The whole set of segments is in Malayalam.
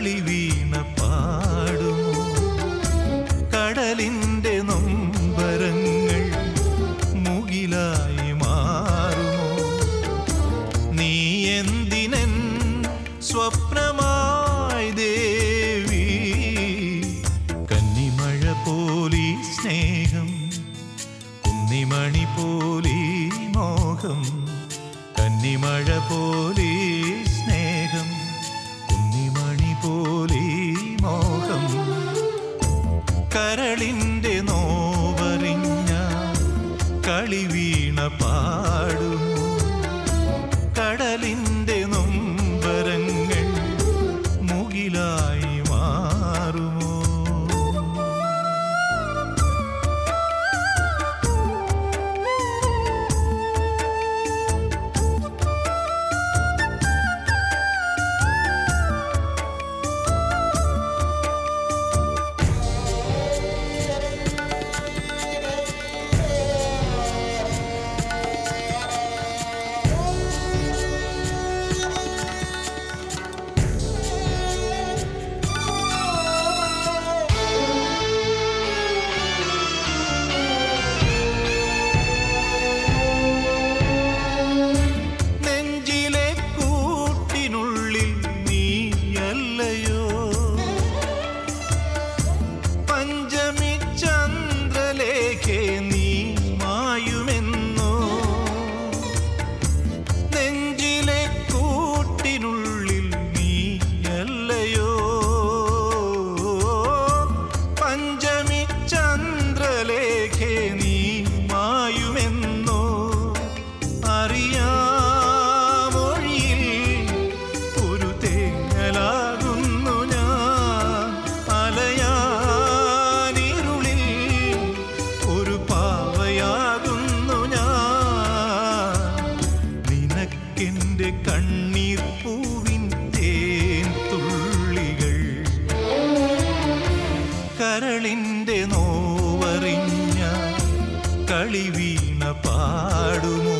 കളി വീണ പാടുമോ കടലിൻ്റെ നൊമ്പരങ്ങൾ മുകിലായി മാറുമോ നീ എന്തിനൻ സ്വപ്നമായി ദേവി കന്നിമഴ പോലീ സ്നേഹം കുന്നിമണി പോലീ മോഹം കന്നിമഴ പോലീ സ്നേഹം കുന്നിമണി പോലീ മോഹം കരളിൻ്റെ നോവറിഞ്ഞ കളി വീണ പാടുമോ കടലിൻ്റെ നൊമ്പരങ്ങൾ മുകിലായി മാറുമോ നെഞ്ചിലെ കൂട്ടിനുള്ളിൽ നീയല്ലയോ പഞ്ചമി ചന്ദ്രലേഖേ നീ മായുമെന്നോ നെഞ്ചിലെ കൂട്ടിനുള്ളിൽ നീയല്ലയോ പഞ്ചമി ചന്ദ്രലേഖേ നീ മായുമെന്നോ അറിയാമൊഴിയിൽ ഒരു തേങ്ങലാകുന്നു ഞാൻ അലയാനിരുളിൽ ഒരു പാവയാകുന്നു ഞാൻ നിനക്കെൻ്റെ കണ്ണീർ പൂവിൻ തേൻ തുള്ളികൾ കരളിൻ്റെ നോവറിഞ്ഞ കളി വീണ പാടുമോ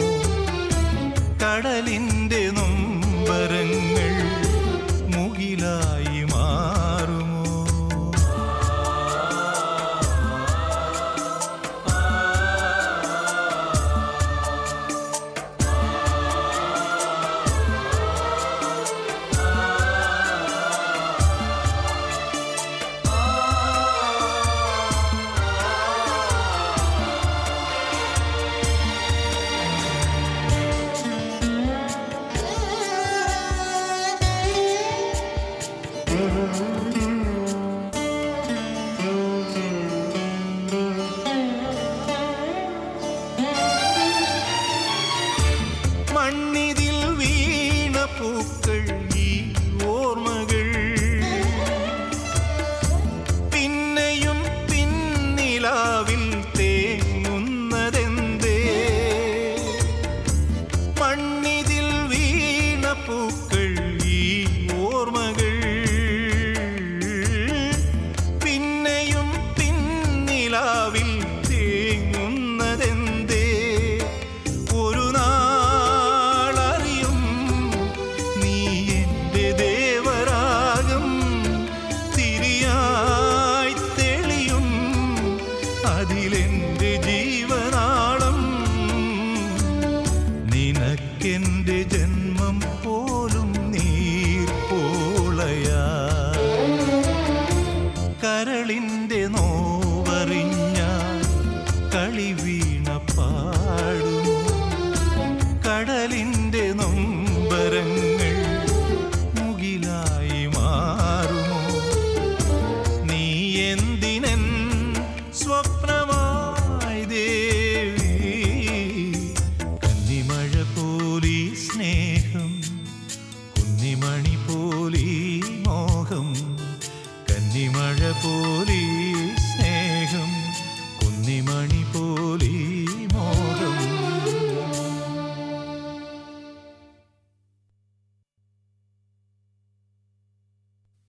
കടലിൻ്റെ നൊമ്പരങ്ങൾ മുകിലായി മാറുമോ മണ്ണിതിൽ വീണ പൂക്കൾ ഈ ഓർമ്മകൾ പിന്നെയും പിന്നിലാവിൽ തേങ്ങുന്നതെന്തേ മണ്ണിതിൽ വീണ പൂക്കൾ ഈ ഓർമ്മകൾ പിന്നെയും പിന്നിലാവിൽ തേങ്ങുന്നതെന്തേ ഒരു നാളറിയും നീ എൻ്റെ ദേവരാഗം തിരിയായി തെളിയും അതിലെൻ്റെ ജീവനാളം നിനക്കെൻ്റെ ജന്മം പോലും നീർപ്പോളയാ കരളിൻ്റെ നോവറിഞ്ഞ കളി വീണ പാടുമോ കടലിൻ്റെ നൊമ്പരങ്ങൾ മുകിലായി മാറുമോ നീ എന്തിനൻ സ്വപ്നമായി ദേവി കന്നിമഴ പോലീ സ്നേഹം കുന്നിമണി പോലീ മോഹം കന്നിമഴ പോലീ